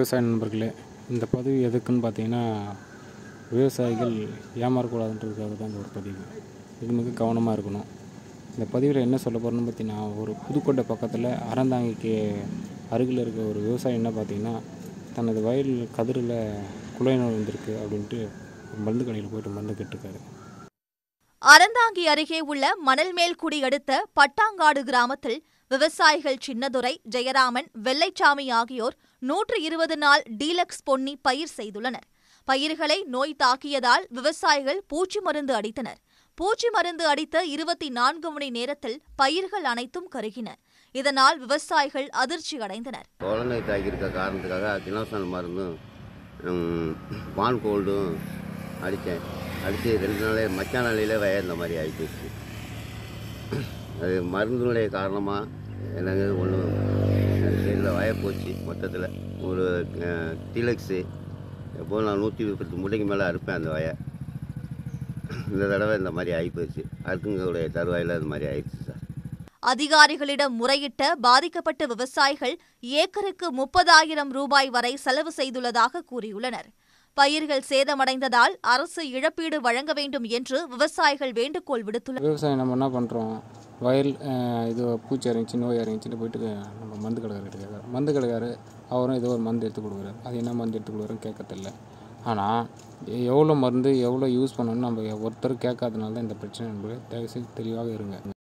விவசாய நண்பர்களே இந்த பதிவு எதுக்குன்னு பார்த்தீங்கன்னா விவசாயிகள் ஏமாறக்கூடாதுன்றதுக்காக தான் இந்த ஒரு பதிவு இது மிக கவனமாக இருக்கணும் இந்த பதிவில் என்ன சொல்ல போகிறேன்னு பார்த்தீங்கன்னா ஒரு புதுக்கோட்டை பக்கத்தில் அறந்தாங்கிக்கு அருகில் இருக்க ஒரு விவசாயி என்ன பார்த்தீங்கன்னா தனது வயல் கதிரில் குலை நோய் வந்திருக்கு அப்படின்ட்டு ஒரு மருந்து கடையில் போயிட்டு மருந்து கேட்டிருக்காரு அறந்தாங்கி அருகே உள்ள மணல்மேல்குடி அடுத்த பட்டாங்காடு கிராமத்தில் விவசாயிகள் சின்னதுரை ஜெயராமன் வெள்ளைச்சாமி ஆகியோர் நூற்று இருபது நாள் டீலக்ஸ் பொன்னி பயிர் செய்துள்ளனர் பயிர்களை நோய் தாக்கியதால் விவசாயிகள் பூச்சி மருந்து அடித்தனர் பூச்சி மருந்து அடித்த இருபத்தி நான்கு மணி நேரத்தில் பயிர்கள் அனைத்தும் கருகின இதனால் விவசாயிகள் அதிர்ச்சி அடைந்தனர் குழந்தை தாக்கியிருக்க காரணத்துக்காக கினோசன் மருந்தும் ம், பான் கோல்டும் அடித்தேன் அடித்து ரெண்டு நாளே மச்சான் நாளையிலே வய இந்த மாதிரி ஆகிப்போச்சு அது மருந்தினுடைய காரணமாக எனக்கு ஒன்றும் தெரியல வய போச்சு மொத்தத்தில் ஒரு டீலக்ஸு எப்போது நான் நூற்றி முப்பத்தி முட்டைக்கு மேலே அறுப்பேன் அந்த வய இந்த தடவை இந்த மாதிரி ஆகிப்போச்சு அறுக்குங்களுடைய தருவாயில் அது மாதிரி ஆயிடுச்சு சார் அதிகாரிகளிடம் முறையிட்ட பாதிக்கப்பட்ட விவசாயிகள் ஏக்கருக்கு முப்பதாயிரம் ரூபாய் வரை செலவு செய்துள்ளதாக கூறியுள்ளனர் பயிர்கள் சேதமடைந்ததால் அரசு இழப்பீடு வழங்க வேண்டும் என்று விவசாயிகள் வேண்டுகோள் விடுத்துள்ளனர் விவசாயம் நம்ம என்ன பண்ணுறோம் வயல் அஹ், இது பூச்சி இறங்கிச்சு நோய் இறங்கிச்சின்னு போயிட்டு நம்ம மருந்து கடைக்காரர் கேட்குறாரு மருந்து கடைக்காரு அவரும் ஏதோ ஒரு மருந்து எடுத்து கொடுக்குறாரு அது என்ன மருந்து எடுத்து கொடுக்குறோன்னு கேட்கறதில்ல ஆனால் எவ்வளோ மருந்து எவ்வளோ யூஸ் பண்ணணும்னு நம்ம ஒருத்தர் கேட்காதனால தான் இந்த பிரச்சனை என்பது தயவுசெய்து தெளிவாக இருங்க